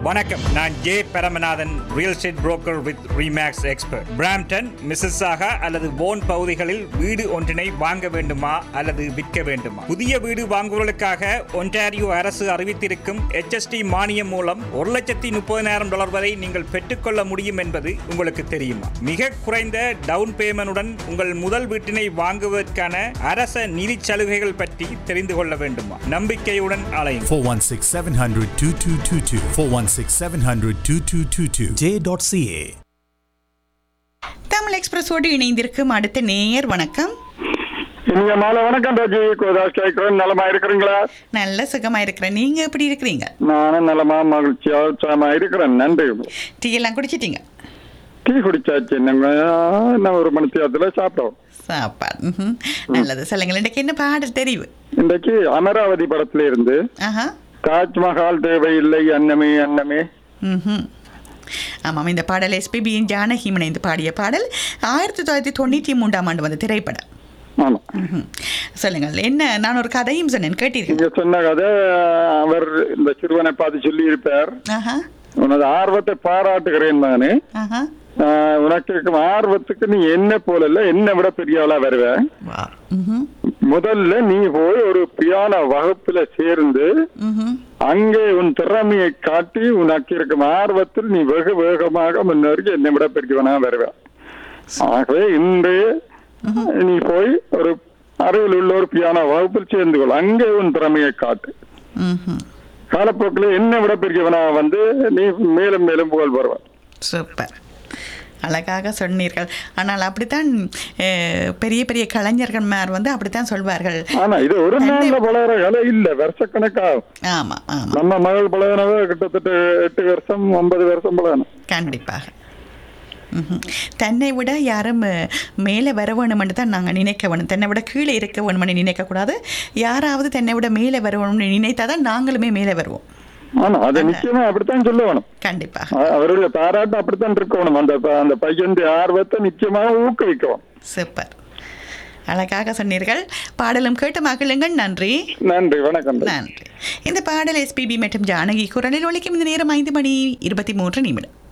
வணக்கம் நான் J Paramanathan real estate broker with Remax expert Brampton Mississauga அல்லது போன் பகுதிகளில் வீடு ஒன்றினை வாங்க வேண்டுமா அல்லது விற்க வேண்டுமா புதிய வீடு வாங்குவதற்காக ஒன்டாரியோ அரசு அறிவித்திருக்கும் HST மானியம் மூலம் ஒரு லட்சத்தி முப்பதினாயிரம் டாலர் வரை நீங்கள் பெற்றுக்கொள்ள முடியும் என்பது உங்களுக்கு தெரியுமா மிக குறைந்த டவுன் பேமெண்டுடன் உங்கள் முதல் வீட்டினை வாங்குவதற்கான அரச நிதி சலுகைகள் பற்றி தெரிந்து கொள்ள வேண்டுமா நம்பிக்கையுடன் அலையும் 416 700 2222. 416 700 2222. J.ca. தமிழ் எக்ஸ்பிரஸோடு இணைந்திருக்கும் அடுத்த நேயர் வணக்கம் இனிய மாலை வணக்கம் ராஜி கோதாஸ் கேட்கிறேன் நலமா இருக்கிறீங்களா நல்ல சுகமா இருக்கிறேன் நீங்க எப்படி இருக்கிறீங்க நானும் நலமா மகிழ்ச்சியா உற்சாகமா இருக்கிறேன் நன்றி டீ எல்லாம் குடிச்சிட்டீங்க டீ குடிச்சாச்சு என்னங்க என்ன ஒரு மணி தேரத்துல சாப்பிட்டோம் சாப்பாடு ம்ஹும். நல்லது சொல்லுங்கள் இன்றைக்கு என்ன பாடல் தெரிவு இன்றைக்கு அமராவதி படத்துல இருந்து ஆஹா தாஜ்மஹால் தேவையில்லை அன்னமே அன்னமே ம் ஆமாம் இந்த பாடல் எஸ்பிபியின் ஜானகி இணைந்து பாடிய பாடல் ஆயிரத்தி தொள்ளாயிரத்தி தொண்ணூற்றி மூன்றாம் ஆண்டு வந்த திரைப்படம் ஆமா ம்ஹும். சொல்லுங்கள் என்ன நான் ஒரு கதையும் சொன்னேன் கேட்டீர்கள் நீங்க சொன்ன கதை அவர் இந்த சிறுவனை பார்த்து சொல்லி இருப்பார் ஆஹா உனது ஆர்வத்தை பாராட்டுகிறேன் நானு ஆஹா ஆஹ், உனக்கு இருக்கும் ஆர்வத்துக்கு நீ என்ன போல இல்ல என்ன விட பெரியவளா வருவ வா ம் முதல்ல நீ போய் ஒரு பியானோ வகுப்புல சேர்ந்து ம் அங்கே உன் திறமையை காட்டி உனக்கு இருக்கும் ஆர்வத்தில் நீ வெகு வேகமாக முன்னேறி என்னை விட பெரியவனா வருவ ஆகவே இன்று நீ போய் ஒரு அருகில் உள்ள ஒரு பியானோ வகுப்பில் சேர்ந்து கொள் அங்கே உன் திறமையை காட்டு ம் காலப்போக்கில் என்னை விட பெரியவனா வந்து நீ மேலும் மேலும் புகழ் வருவ சூப்பர் அழகாக சொன்னீர்கள் ஆனால் அப்படித்தான் அஹ், பெரிய பெரிய கலைஞர்கள்மார் வந்து அப்படித்தான் சொல்வார்கள் ஆனா இது ஒரு நாள்ல பலர கலை இல்ல வருஷக்கணக்காகும் ஆமாம் ஆமாம் நம்ம மகள் பழகினவ கிட்டத்தட்ட எட்டு வருஷம் ஒன்பது வருஷம் பழகணும் கண்டிப்பாக ம்ஹும். தன்னை விட யாரும் அஹ், மேலே வர வேணுமென்று தான் நாங்கள் நினைக்க வேணும் தன்னை விட கீழே இருக்க வேணுமென்னு நினைக்கக்கூடாது யாராவது தன்னை விட மேலே வர வேணும்னு நினைத்தா தான் நாங்களுமே மேலே வருவோம் ஆனா அதை நிச்சயமா அப்படித்தான் சொல்ல வேணும் கண்டிப்பாக அ- அவருடைய பாராட்டு அப்படித்தான் இருக்கணும் அந்த ப- அந்த பையனுடைய ஆர்வத்தை நிச்சயமாக ஊக்குவிக்கணும் சூப்பர் அழகாக சொன்னீர்கள் பாடலும் கேட்டு மகிழுங்கள் நன்றி நன்றி வணக்கம் நன்றி இந்த பாடல் எஸ்பிபி மற்றும் ஜானகி குரலில் ஒலிக்கும் இந்த நேரம் ஐந்து மணி இருபத்தி மூன்று நிமிடம்